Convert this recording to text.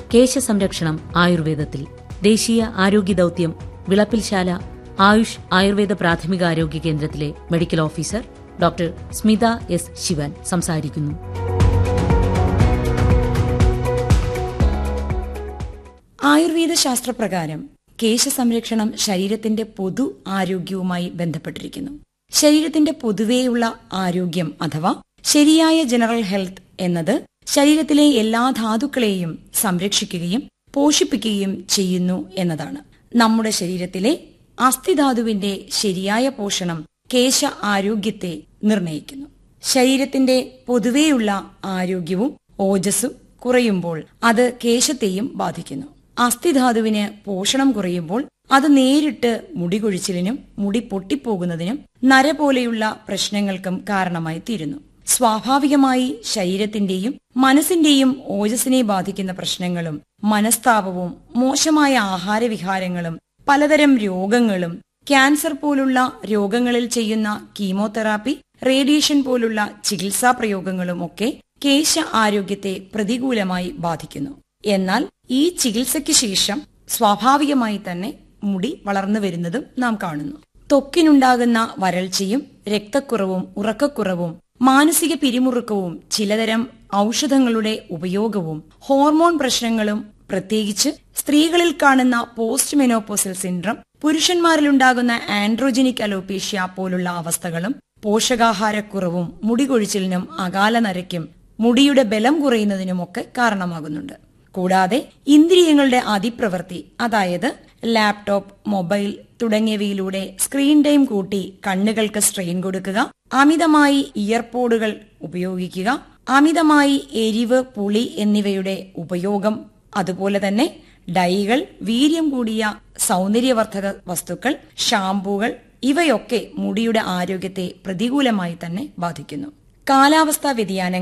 കേശസംരക്ഷണം ആയുർവേദത്തിൽ ദേശീയ ആരോഗ്യ ദൌത്യം വിളപ്പിൽശാല ആയുഷ് ആയുർവേദ പ്രാഥമികാരോഗ്യ കേന്ദ്രത്തിലെ medical officer doctor Smitha S Sivan സംസാരിക്കുന്നു ആയുർവേദ ശാസ്ത്രപ്രകാരം കേശസംരക്ഷണം ശരീരത്തിന്റെ പൊതു ആരോഗ്യവുമായി ബന്ധപ്പെട്ടിരിക്കുന്നു ശരീരത്തിന്റെ പൊതുവേയുള്ള ആരോഗ്യം അഥവാ ശരിയായ ജനറൽ ഹെൽത്ത് എന്നത് ശരീരത്തിലെ എല്ലാ ധാതുക്കളെയും സംരക്ഷിക്കുകയും പോഷിപ്പിക്കുകയും ചെയ്യുന്നു എന്നതാണ് നമ്മുടെ ശരീരത്തിലെ അസ്ഥിധാതുവിന്റെ ശരിയായ പോഷണം കേശ ആരോഗ്യത്തെ നിർണയിക്കുന്നു ശരീരത്തിന്റെ പൊതുവേയുള്ള ആരോഗ്യവും ഓജസ്സും കുറയുമ്പോൾ അത് കേശത്തെയും ബാധിക്കുന്നു അസ്ഥിധാതുവിന് പോഷണം കുറയുമ്പോൾ അത് നേരിട്ട് മുടി കൊഴിച്ചിലിനും മുടി പൊട്ടിപ്പോകുന്നതിനും നര പോലെയുള്ള പ്രശ്നങ്ങൾക്കും കാരണമായി തീരുന്നു സ്വാഭാവികമായി ശരീരത്തിന്റെയും മനസ്സിന്റെയും ഓജസ്സിനെ ബാധിക്കുന്ന പ്രശ്നങ്ങളും മനസ്താപവും മോശമായ ആഹാരവിഹാരങ്ങളും പലതരം രോഗങ്ങളും ക്യാൻസർ പോലുള്ള രോഗങ്ങളിൽ ചെയ്യുന്ന കീമോതെറാപ്പി റേഡിയേഷൻ പോലുള്ള ചികിത്സാ പ്രയോഗങ്ങളും ഒക്കെ കേശ ആരോഗ്യത്തെ പ്രതികൂലമായി ബാധിക്കുന്നു എന്നാൽ ഈ ചികിത്സയ്ക്ക് ശേഷം സ്വാഭാവികമായി തന്നെ മുടി വളർന്നു വരുന്നതും നാം കാണുന്നു ത്വക്കിനുണ്ടാകുന്ന വരൾച്ചയും രക്തക്കുറവും ഉറക്കക്കുറവും മാനസിക പിരിമുറുക്കവും ചിലതരം ഔഷധങ്ങളുടെ ഉപയോഗവും ഹോർമോൺ പ്രശ്നങ്ങളും പ്രത്യേകിച്ച് സ്ത്രീകളിൽ കാണുന്ന പോസ്റ്റ് മെനോപോസൽ സിൻഡ്രം പുരുഷന്മാരിലുണ്ടാകുന്ന ആൻഡ്രോജനിക് അലോപേഷ്യ പോലുള്ള അവസ്ഥകളും പോഷകാഹാരക്കുറവും മുടി കൊഴിച്ചിലിനും അകാല നരയ്ക്കും മുടിയുടെ ബലം കുറയുന്നതിനുമൊക്കെ കാരണമാകുന്നുണ്ട് കൂടാതെ ഇന്ദ്രിയങ്ങളുടെ അതിപ്രവൃത്തി അതായത് ലാപ്ടോപ്പ് മൊബൈൽ തുടങ്ങിയവയിലൂടെ സ്ക്രീൻ ടൈം കൂട്ടി കണ്ണുകൾക്ക് സ്ട്രെയിൻ കൊടുക്കുക അമിതമായി ഇയർപോഡുകൾ ഉപയോഗിക്കുക അമിതമായി എരിവ് പുളി എന്നിവയുടെ ഉപയോഗം അതുപോലെ തന്നെ ഡൈകൾ വീര്യം കൂടിയ സൗന്ദര്യവർദ്ധക വസ്തുക്കൾ ഷാംപൂകൾ ഇവയൊക്കെ മുടിയുടെ ആരോഗ്യത്തെ പ്രതികൂലമായി തന്നെ ബാധിക്കുന്നു കാലാവസ്ഥാ വ്യതിയാനങ്ങൾ